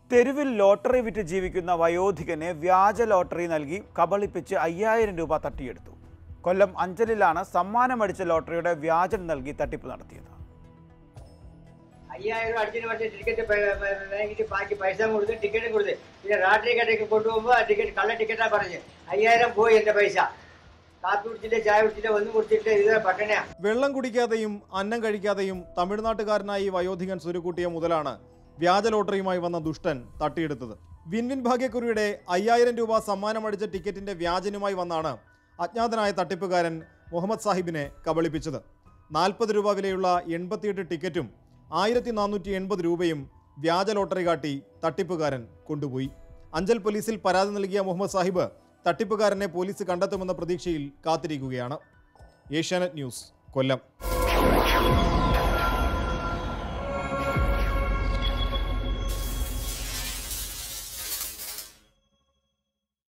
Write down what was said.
തെരുവിൽ ലോട്ടറി വിറ്റ് ജീവിക്കുന്ന വയോധികനെ വ്യാജ ലോട്ടറി നൽകി കബളിപ്പിച്ച് അയ്യായിരം രൂപ തട്ടിയെടുത്തു കൊല്ലം അഞ്ചലിലാണ് സമ്മാനമടിച്ച ലോട്ടറിയുടെ വ്യാജം നൽകി തട്ടിപ്പ് നടത്തിയത് ஐயாயிரம் ரூபாய் அடிச்சுட்டு வந்து டிக்கெட்டு வாங்கிட்டு பாக்கி பைசா கொடுத்து டிக்கெட்டு கொடுத்து இதை ராத்திரி கடைக்கு கொண்டு போகும்போது டிக்கெட் கள்ள டிக்கெட்டாக பறஞ்சு ஐயாயிரம் போய் இந்த பைசா காப்பி குடிச்சிட்டு ചായ കുടിച്ചിട്ട് ഒന്നും കുടിച്ചിട്ട് ഇത് പട്ടണയാ വെള്ളം കുടിക്കാതെയും അന്നം കഴിക്കാതെയും തമിഴ്നാട്ടുകാരനായി വയോധികൻ സ്വരുക്കൂട്ടിയ മുതലാണ് വ്യാജ ലോട്ടറിയുമായി വന്ന ദുഷ്ടൻ തട്ടിയെടുത്തത് വിൻവിൻ ഭാഗ്യക്കുറിയുടെ അയ്യായിരം രൂപ സമ്മാനമടിച്ച ടിക്കറ്റിന്റെ വ്യാജനുമായി വന്നാണ് അജ്ഞാതനായ തട്ടിപ്പുകാരൻ മുഹമ്മദ് സാഹിബിനെ കബളിപ്പിച്ചത് നാൽപ്പത് രൂപ വിലയുള്ള എൺപത്തിയെട്ട് ടിക്കറ്റും ആയിരത്തി നാനൂറ്റി എൺപത് രൂപയും വ്യാജ ലോട്ടറി കാട്ടി തട്ടിപ്പുകാരൻ കൊണ്ടുപോയി അഞ്ചൽ പോലീസിൽ പരാതി നൽകിയ മുഹമ്മദ് സാഹിബ് തട്ടിപ്പുകാരനെ പോലീസ് കണ്ടെത്തുമെന്ന പ്രതീക്ഷയിൽ കാത്തിരിക്കുകയാണ് ഏഷ്യാനെറ്റ് ന്യൂസ് കൊല്ലം